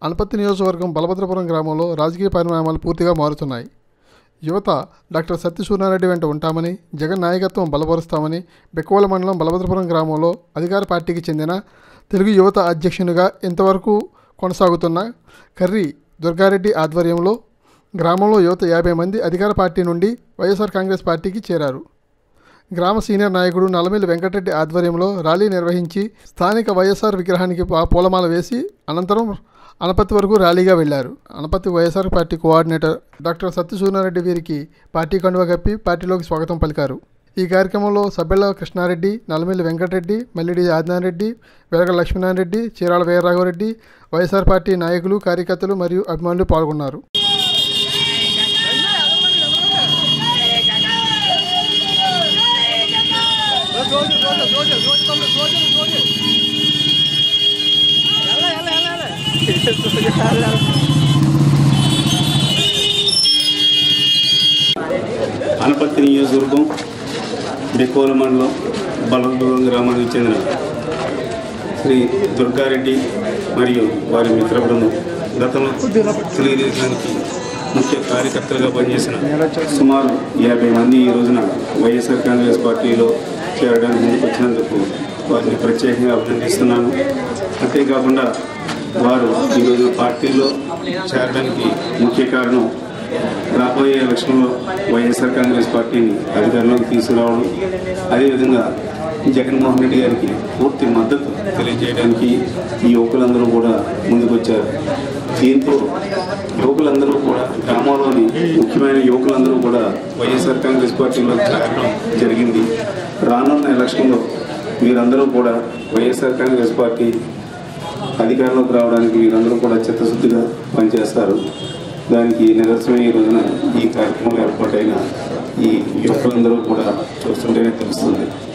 అనపత్తి నియోజకవర్గం బలభద్రపురం గ్రామంలో రాజకీయ పరిణామాలు పూర్తిగా మారుతున్నాయి యువత డాక్టర్ సత్య సూర్యారెడ్డి వెంట ఉంటామని జగన్ నాయకత్వం బలపరుస్తామని బెక్కవోల మండలం బలభద్రపురం గ్రామంలో అధికార పార్టీకి చెందిన తెలుగు యువత అధ్యక్షునిగా ఇంతవరకు కొనసాగుతున్న కర్రి దుర్గారెడ్డి ఆధ్వర్యంలో గ్రామంలో యువత యాభై మంది అధికార పార్టీ నుండి వైఎస్ఆర్ కాంగ్రెస్ పార్టీకి చేరారు గ్రామ సీనియర్ నాయకుడు నల్లమిల్లి వెంకటరెడ్డి ఆధ్వర్యంలో ర్యాలీ నిర్వహించి స్థానిక వైఎస్ఆర్ విగ్రహానికి పా- పూలమాల వేసి అనంతరం అనపత్తి వరకు ర్యాలీగా వెళ్లారు Anaparthi YSR party coordinator doctor Satyasuryareddy వీరికి పార్టీ కండువా కప్పి పార్టీలోకి స్వాగతం పలికారు ఈ కార్యక్రమంలో సభ్యుల కృష్ణారెడ్డి నల్లమిల్లి వెంకటరెడ్డి మల్లిడి ఆదినారెడ్డి వెలగ లక్ష్మీనారాయణ రెడ్డి చీరాల వీరరాఘవరెడ్డి వైఎస్ఆర్ పార్టీ నాయకులు కార్యకర్తలు మరియు అభిమానులు పాల్గొన్నారు అనపత్తి నియోజకవర్గం బెక్కోల మండలం బలదూరం గ్రామానికి చెందిన శ్రీ దుర్గారెడ్డి మరియు వారి మిత్ర బృందం గతంలో తెలుగుదేశానికి ముఖ్య కార్యకర్తలుగా పనిచేసిన సుమారు యాభై మంది ఈ రోజున వైఎస్ఆర్ కాంగ్రెస్ పార్టీలో చేరడానికి ముందుకు వచ్చినందుకు వారిని ప్రత్యేకంగా అభినందిస్తున్నాను అంతేకాకుండా వారు ఈరోజు పార్టీలో చేరడానికి ముఖ్య కారణం రాబోయే ఎలక్షన్లో వైఎస్ఆర్ కాంగ్రెస్ పార్టీని అధికారంలోకి తీసుకురావడం అదేవిధంగా జగన్మోహన్ రెడ్డి గారికి పూర్తి మద్దతు తెలియజేయడానికి ఈ యువకులందరూ కూడా ముందుకొచ్చారు దీంతో యువకులందరూ కూడా గ్రామంలోని ముఖ్యమైన యువకులందరూ కూడా వైఎస్ఆర్ కాంగ్రెస్ పార్టీలో చేరడం జరిగింది రానున్న ఎలక్షన్లో వీరందరూ కూడా వైఎస్ఆర్ కాంగ్రెస్ పార్టీ అధికారంలోకి రావడానికి వీరందరూ కూడా చిత్తశుద్ధిగా పనిచేస్తారు దానికి నిదర్శనం ఈ రోజున ఈ కార్యక్రమంలో ఏర్పాటైన ఈ యువకులందరూ కూడా చూస్తుంటేనే తెలుస్తుంది